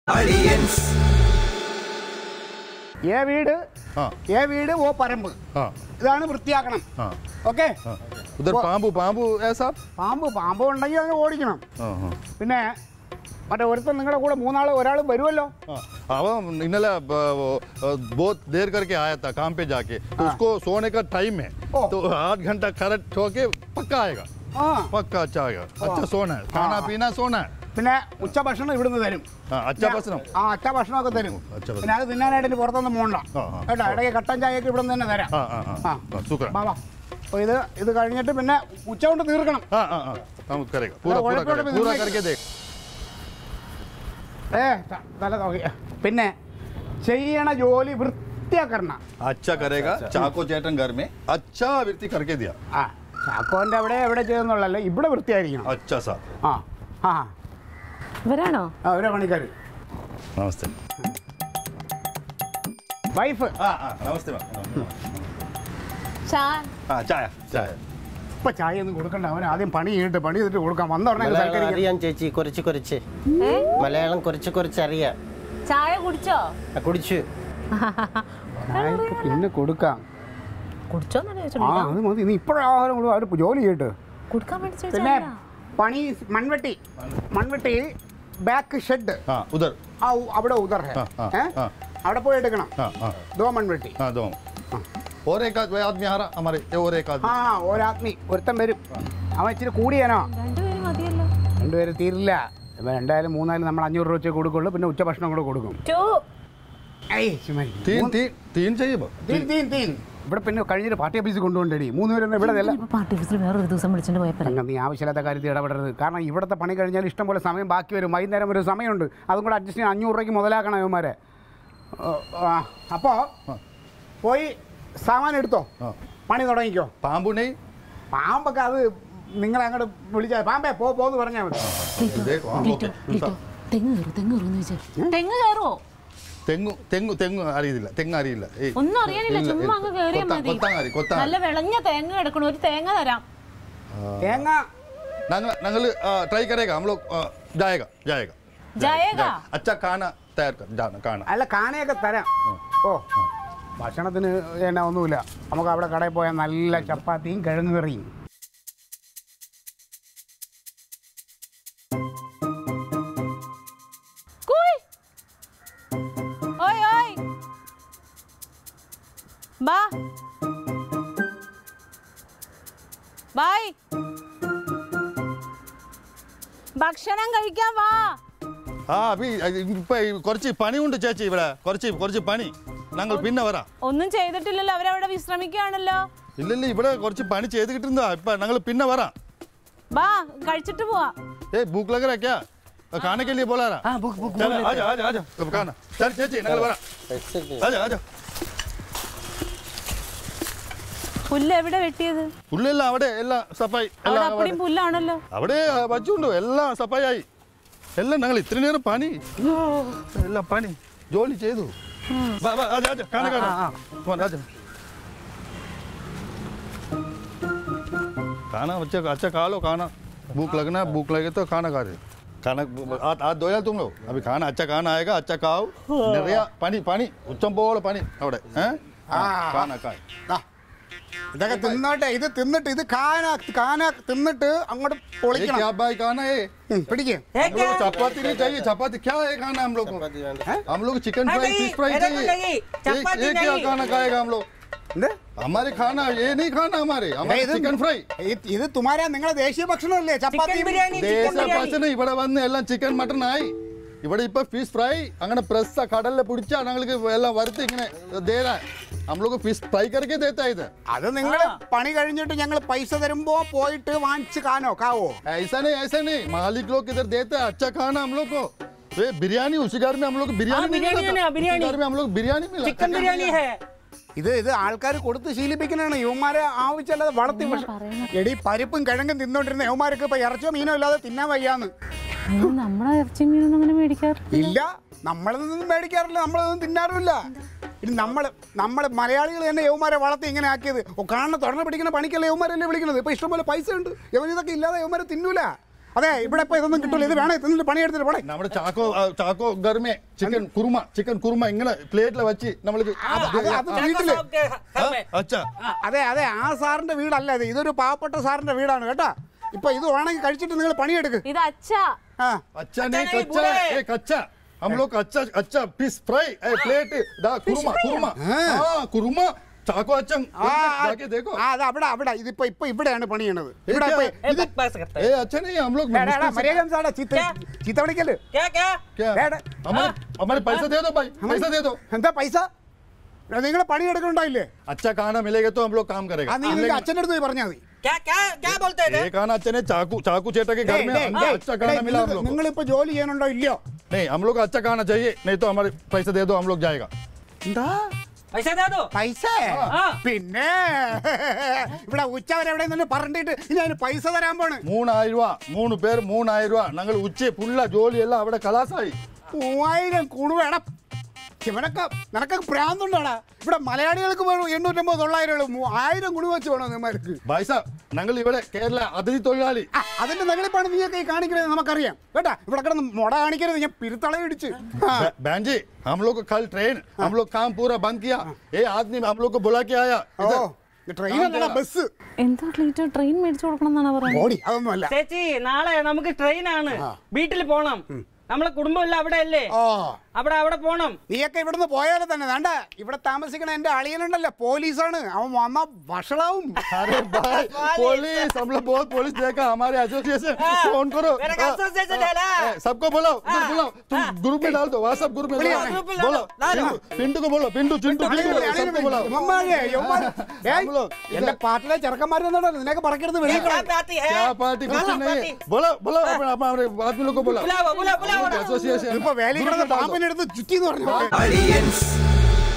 ഏ വീട് हाँ ഏ വീട് ഓ പരമ്പ് हाँ ഇതാണ് വൃത്തിയാക്കണം हाँ ഓക്കെ हाँ उधर पाम्बू पाम्बू है साहब പാമ്പ് പാമ്പ് ഉണ്ടെങ്കിൽ അതിനെ ഓടിക്കണം हाँ हाँ പിന്നെ മറ്റേ ഒരുത്തൻ നിങ്ങളുടെ കൂടെ മൂന്നാൾ ഒരാൾ വരുമല്ലോ हाँ अब इन्हें बहुत देर करके आया था काम पे जाके तो उसको सोने का टाइम है ओ। तो आठ घंटा करेक्ट होके पक्का आएगा ആ पक्का अच्छा आएगा अच्छा सोना है खाना पीना सोना है പിന്നെ ഉച്ച ഭക്ഷണം ഇവിടുന്ന് തരും हाँ अच्छा भक्षण ആ അച്ഛ ഭക്ഷണമൊക്കെ തരും അച്ഛ ഭക്ഷണം. പിന്നെ അത് തിന്നാനായിട്ട് ഇനി പുറത്തൊന്നും പോകണ്ട ആ, ആ. കേട്ടോ ഇടയ്ക്ക് കട്ടൻ ചായയൊക്കെ ഇവിടെ നിന്ന് തന്നെ തരാം हाँ हाँ हाँ ആ. हाँ शुक्र വാ വാ അപ്പോൾ ഇത് ഇത് കഴിഞ്ഞിട്ട് പിന്നെ ഉച്ച കൊണ്ട് തീർക്കണം हाँ हाँ हाँ हम करेगा पूरा अरे, पूरा उड़े- करेगा उड़े- पूरा उड़े- करके देख ഏ ത- തല നോക്കി പിന്നെ ചെയ്യണ ജോലി വൃത്തിയാക്കണ अच्छा करेगा चाको चेटन घर में अच्छा वृत्ति करके दिया ആ ചാക്കോന്റെ അവിടെ എവിടെ ചെയ്യുന്നുള്ളല്ലേ ഇവിടെ വൃത്തിയായിരിക്കണം अच्छा साहब ആ ആ ഇവരാണോ ആ ഒരു പണിക്കാർ नमस्ते വൈഫ് हाँ हाँ नमस्ते मैम ചാ हाँ चाय चाय ഇപ്പൊ ചായ ഒന്നും കൊടുക്കണ്ട അവൻ ആദ്യം പണി ചെയ്തിട്ട് പണി ചെയ്തിട്ട് കൊടുക്കാം വന്ന ഉടനെ അങ്ങ് മലയാളം സൽക്കരിക്കാം. അറിയാം ചേച്ചി കുറച്ച് കുറച്ച് ഏ മലയാളം കുറച്ച് കുറച്ച് അറിയാം ചായ കുടിച്ചോ ആ, കുടിച്ചു ചായക്ക് പിന്നെ കൊടുക്കാം കുടിച്ചോന്നല്ലേ ആ ചോദിച്ചോളൂ അത് മതി നീ ഇപ്പോഴും ആഹാരം കൊടുക്കും അവർ ജോലി ചെയ്തിട്ട് കുടിക്കാൻ വേണ്ടി പിന്നെ ചോദിച്ചാ പണി മൺവെട്ടി മൺവെട്ടി ബാക്ക് ഷെഡ് हाँ उधर ആ ഉ- അവിടെ ഉദർ ഹെ ആ, ആ, ഏ? ആ. അവിടെ പോയി എടുക്കണം हाँ हाँ ദോ മൺവെട്ടി हाँ दो और एक आद- आदमी आ रहा हमारे ये और एक ആ आदमी ഒരാത്മി ഒരുത്തൻ വരും അവൻ ഇച്ചിരി കൂടിയാനോ രണ്ടുപേരും മതിയല്ലോ രണ്ടുപേര് തീരില്ല ഇപ്പം രണ്ടായാലും മൂന്നായാലും നമ്മൾ അഞ്ഞൂറ് രൂപ വെച്ച് കൊടുക്കുള്ളൂ പിന്നെ ഉച്ച ഭക്ഷണം കൂടെ കൊടുക്കും ടു ഏയ് ചുമ്മാ ഇരി. तीन മൂന്ന്- तीन तीन चाहिए बस തീൻ തീൻ തീൻ ഇവിടെ പിന്നെ കഴിഞ്ഞിട്ട് പാർട്ടി ഓഫീസിൽ കൊണ്ടുപോകണ്ടേടി മൂന്ന് പേരൊന്നും ഇവിടെ അല്ല ഇപ്പൊ പാർട്ടി ഓഫീസിൽ വേറൊരു ദിവസം വിളിച്ചിട്ട് പോയപ്പോ അങ്ങനെ നീ ആവശ്യമില്ലാത്ത കാര്യത്തിൽ ഇടപെടരുത് കാരണം ഇവിടുത്തെ പണി കഴിഞ്ഞാൽ ഇഷ്ടം പോലെ സമയം ബാക്കി വരും വൈകുന്നേരം ഒരു സമയമുണ്ട് അതും കൂടെ അഡ്ജസ്റ്റ് ചെയ്യാൻ അഞ്ഞൂറ് രൂപയ്ക്ക് മുതലാക്കണം ഇവന്മാരെ അപ്പോൾ പോയി സാമാനം എടുത്തോ ആ. പണി തുടങ്ങിക്കോ पाम्बू नहीं പാമ്പൊക്കെ അത് നിങ്ങളെ അങ്ങോട്ട് വിളിച്ചാൽ പാമ്പേ പോ പോന്ന് പറഞ്ഞാൽ മതി देखो हाँ ओके തെങ്ങ് കയറും തെങ്ങ് കയറും ചോദിച്ചാൽ തെങ്ങ് കയറുമോ തെങ്ങു തെങ്ങു തെങ്ങു അറിയില്ല തെങ്ങ് അറിയില്ല ഏയ്. ഒന്നും അറിയാനില്ല ഇല്ല, ചുമ്മാ അങ്ങ് കയറിയാ കൊത്താൻ- മതി കൊത്താൻ അറി കൊത്താൻ നല്ല വിളഞ്ഞ തേങ്ങ എടുക്കണം ഒരു തേങ്ങ തരാം തേങ്ങ ഞങ്ങൾ ഞങ്ങൾ ട്രൈ കരേगा हम लोग आ, जाएगा जाएगा ജയക अच्छा खाना तैयार कर जाना खाना അല്ല കാനയൊക്കെ തരാം ഓ ഭക്ഷണത്തിന് എന്നാ ഒന്നുമില്ല നമുക്ക് അവിടെ കടയിൽ പോയാൽ നല്ല ചപ്പാത്തിയും കിഴങ്ങ് കറിയും കൂയ് ഓയ് ഓയ് ബാ ബായ് ഭക്ഷണം കഴിക്കാൻ വാ ആ അഭി ഇപ്പൊ ഈ കുറച്ച് പണിയുണ്ട് ചേച്ചി ഇവിടെ കുറച്ച് കുറച്ച് പണി ഞങ്ങൾ പിന്നെ വരാം ഒന്നും ചെയ്തിട്ടില്ലല്ലോ അവരവിടെ വിശ്രമിക്കുകയാണല്ലോ ഇല്ലല്ല ഇവിടെ കുറച്ച് പണി ചെയ്ത് കിട്ടുന്നതാ ഇപ്പൊ ഞങ്ങൾ പിന്നെ വരാം ബാ കഴിച്ചിട്ട് പോവാ ഏ ഭൂക്ക് ലग रहा है क्या खाने के लिए बोला रहा हाँ भूख भूख चल आजा आजा आजा अब खाना चल ചേച്ചി ഞങ്ങൾ വരാം ആജാ ആജാ പുല്ല് എവിടെ വെട്ടിയത് പുല്ലെല്ലാം അവിടെ എല്ലാം സഫായി അവിടെ എല്ലാം അപ്പടിയും പുല്ലാണല്ലോ അവിടെ വച്ചുണ്ടോ എല്ലാം സഫായി ആയി എല്ലാം ഞങ്ങൾ ഇത്ര നേരം പണി എല്ലാം പണി ജോലി ചെയ്തു വാ, വാ, ആജാ, ആജാ, കാണാ, കാണാ. പോവാം, ആജാ. खाना बच्चे अच्छा खा लो खाना भूख लगना भूख लगे तो खाना खा रहे खाना हाथ हाथ धोया तुम लोग अभी खाना अच्छा खाना आएगा अच्छा खाओ निरया पानी पानी ഉച്ചം പോലെ പണി അവിടെ ഏ ആ. കാണാ കാ ദാ, ഇതൊക്കെ തിന്നോട്ടെ ഇത് തിന്നിട്ട് ഇത് കാന കാന തിന്നിട്ട് അങ്ങോട്ട് ये പൊളിക്കണം क्या भाई खाना है പിടിക്കേ हम लोग को चपाती नहीं चाहिए चपाती क्या है खाना हम लोग को हम लोग चिकन फ्राई फिश फ्राई चाहिए ये ये क्या खाना खाएगा हम लोग എന്ത് हमारे खाना ये नहीं खाना हमारे हमारे ഇത് चिकन फ्राई ഇത് ഇത് തുമാരാ നിങ്ങളെ ദേശീയ ഭക്ഷണമല്ലേ ചപ്പാത്തി ദേശ ഭക്ഷണം ഇവിടെ വന്ന് എല്ലാം ചിക്കൻ മട്ടൺ ആയി ഇവിടെ ഇപ്പൊ ഫിഷ് ഫ്രൈ അങ്ങനെ പ്രസ് കടലിൽ പിടിച്ചാ ഞങ്ങൾക്ക് എല്ലാം വരുത്തി ഇങ്ങനെ ദേരാ നമ്മളൊക്കെ ഫിഷ് ഫ്രൈ കറിക്ക് ദേത്താ ഇത് അത് നിങ്ങൾ പണി കഴിഞ്ഞിട്ട് ഞങ്ങൾ പൈസ തരുമ്പോ പോയിട്ട് വാങ്ങിച്ച് കാനോ കാവോ ऐसा नहीं ऐसा नहीं मालिक लोग इधर देते हैं अच्छा खाना हम लोग को ये बिरयानी उसी घर में हम लोग को बिरयानी हाँ, नहीं बिरयानी मिला है था। ना, बिरयानी। उसी घर में हम लोग बिरयानी मिला चिकन बिरयानी है ഇത് ഇത് ആൾക്കാർ കൊടുത്ത് ശീലിപ്പിക്കുന്നതാണ് യുവമാരെ ആവശ്യമല്ലാതെ വളർത്തി ഭക്ഷ- എടി പരിപ്പും കിഴങ്ങും തിന്നോണ്ടിരുന്ന യുവമാർക്ക് ഇപ്പൊ ഇറച്ചോ മീനോ ഇല്ലാതെ തിന്നാൻ വയ്യാന്ന് അയ്യോ നമ്മളെ ഇറച്ചി മീനൊന്നും അങ്ങനെ മേടിക്കാറ് ഇല്ല നമ്മളിതൊന്നും മേടിക്കാറില്ല നമ്മളിതൊന്നും തിന്നാറുമില്ല ഇനി നമ്മൾ നമ്മൾ മലയാളികൾ തന്നെ യവന്മാരെ വളർത്തി ഇങ്ങനെ ആക്കിയത് ഓ കാണുന്ന തുറന്ന് പിടിക്കുന്ന പണിക്കല്ല യവന്മാരല്ലേ വിളിക്കുന്നത് ഇപ്പൊ ഇഷ്ടംപോലെ പൈസ ഉണ്ട് യവൻ ഇതൊക്കെ ഇല്ലാതെ യവന്മാരെ തിന്നൂല അതെ ഇവിടെ ഇപ്പൊ ഇതൊന്നും കിട്ടില്ല ഇത് വേണേ തിന്നിട്ട് പണിയെടുത്തിട്ട് പോണേ നമ്മുടെ ചാക്കോ ആ, Chacko gourmet chicken kurma chicken kurma ഇങ്ങനെ പ്ലേറ്റിൽ വെച്ച് നമ്മൾക്ക് അത് അത് വീട്ടില് അച്ഛാ അതെ അതെ ആ സാറിന്റെ വീടല്ല ഇത് ഇതൊരു പാവപ്പെട്ട സാറിന്റെ വീടാണ് കേട്ടാ ഇപ്പൊ ഇത് വേണമെങ്കിൽ കഴിച്ചിട്ട് നിങ്ങൾ പണിയെടുക്ക് ഇത് അച്ഛാ ആ अच्छा नहीं कच्चा है ए कच्चा हम लोग अच्छा अच्छा फिश फ्राई ए प्लेट दा कुरुमा कुरुमा हाँ कुरुमा चाको अच्छा ആ, जाके देखो ആ അത് അവിടെ അവിടെ ഇതിപ്പോ ഇപ്പൊ ഇവിടെയാണ് പണി ചെയ്യണത് ഇവിടെ ഇപ്പൊ ഇത് ए अच्छा नहीं हम लोग എടാ, എടാ, मुश्किल से- മര്യാദ സംസാരിടാ, ചീത്ത ചീത്ത വിളിക്കല് क्या क्या क्या എടാ, हमारे हमारे पैसे दे दो भाई पैसा दे दो എന്താ പൈസ നിങ്ങൾ പണിയെടുക്കണ്ടായില്ലേ अच्छा खाना मिलेगा तो हम लोग काम करेगा ആ നീ നിന്റെ അച്ഛൻ്റെ അടുത്ത് പോയി പറഞ്ഞാൽ മതി क्या क्या क्या बोलते थे एक आना अच्छा ने चाकू चाकू चेटा के घर में अंदर अच्छा खाना मिला हम लोग को। നിങ്ങളിപ്പോ ജോലി ചെയ്യാനുണ്ടോ ഇല്ലയോ नहीं हम लोग को अच्छा खाना चाहिए नहीं तो हमारे पैसे दे दो हम लोग जाएगा എന്താ पैसे दे दो പൈസ ആ. പിന്നെ ഇവിടെ ഉച്ച വരെ എവിടെ നിന്ന് പറഞ്ഞിട്ട് ഇനി അതിന് പൈസ തരാൻ പോണ് മൂന്നായിരം രൂപ മൂന്ന് പേർ മൂന്നായിരം രൂപ ഞങ്ങൾ ഉച്ച ഫുള്ള ജോലിയെല്ലാം അവിടെ കലാസായി മൂവായിരം കുണുവേട ഇവനൊക്കെ നിനക്കൊക്കെ പ്രാന്തുണ്ടാടാ ഇവിടെ മലയാളികൾക്ക് വേണം എണ്ണൂറ്റമ്പത് തൊള്ളായിരം ഉള്ളൂ മൂ- ആയിരം കുണു വെച്ച് വേണം നിന്മാർക്ക് ഭായിസ ഞങ്ങൾ ഇവിടെ കേരള അതിഥി തൊഴിലാളി ആ, അതിന്റെ നകളിപ്പാണ് നീയൊക്കെ ഈ കാണിക്കുന്നത് നമുക്കറിയാം കേട്ടാ ഇവിടെ കിടന്ന് മുട കാണിക്കരുത് ഞാൻ പിരുത്തളയിടിച്ച് ആ. ब- बहन जी हम लोग को कल ट्रेन हम लोग काम पूरा बंद किया ये आदमी हम लोग को बुला के आया ഓ इधर ട്രെയിൻ അല്ലടാ ബസ് എന്താ ക്ലീറ്റോ ട്രെയിൻ മേടിച്ചു കൊടുക്കണം എന്നാണ് പറയുന്നത് ഓടി അതൊന്നും അല്ല ചേച്ചി നാളെ നമുക്ക് ട്രെയിനാണ് വീട്ടിൽ പോണം നമ്മളെ കുടുംബം അവിടെ അല്ലേ ഓ അവിടെ അവിടെ പോണം നീയൊക്കെ ഇവിടുന്ന് പോയാലും തന്നെ വേണ്ട ഇവിടെ താമസിക്കണ എന്റെ അളിയനുണ്ടല്ലോ പോലീസാണ് അവൻ വന്ന വഷളാവും अरे भाई पुलिस हम लोग बहुत पुलिस देखा हमारे एसोसिएशन फोन करो मेरा हाँ, association हाँ, है ना? हाँ, सबको बोलो इधर बोलो तुम ग्रुप में डाल दो व्हाट्सएप ग्रुप में बोलिए, डालो। ग्रुप में डालो, बोलो डालो। पिंटू- पिंटू को बोलो पिंटू चिंटू അളിയനെ पिंटू വിളി, അളിയനെ सबको വിളി. बोलो ഇവന്മാരെ, ഇവന്മാര്. ഏയ്, हम लोग എന്റെ പാട്ടിലെ ചെറുക്കന്മാർ നിന്നോട് നിനക്ക് പറക്കരുത് വെളിയിൽ क्या കളയും. पार्टी है क्या पार्टी कुछ क्या नहीं पार्टी? है बोलो बोलो अपने अपने आदमी लोग को बोलो बुलाओ बुलाओ बुलाओ एसोसिएशन ഇപ്പൊ വേലയിൽ കിടന്ന് പാമ്പിനെ എടുത്ത് ചുറ്റി എന്ന് പറഞ്ഞു Aliens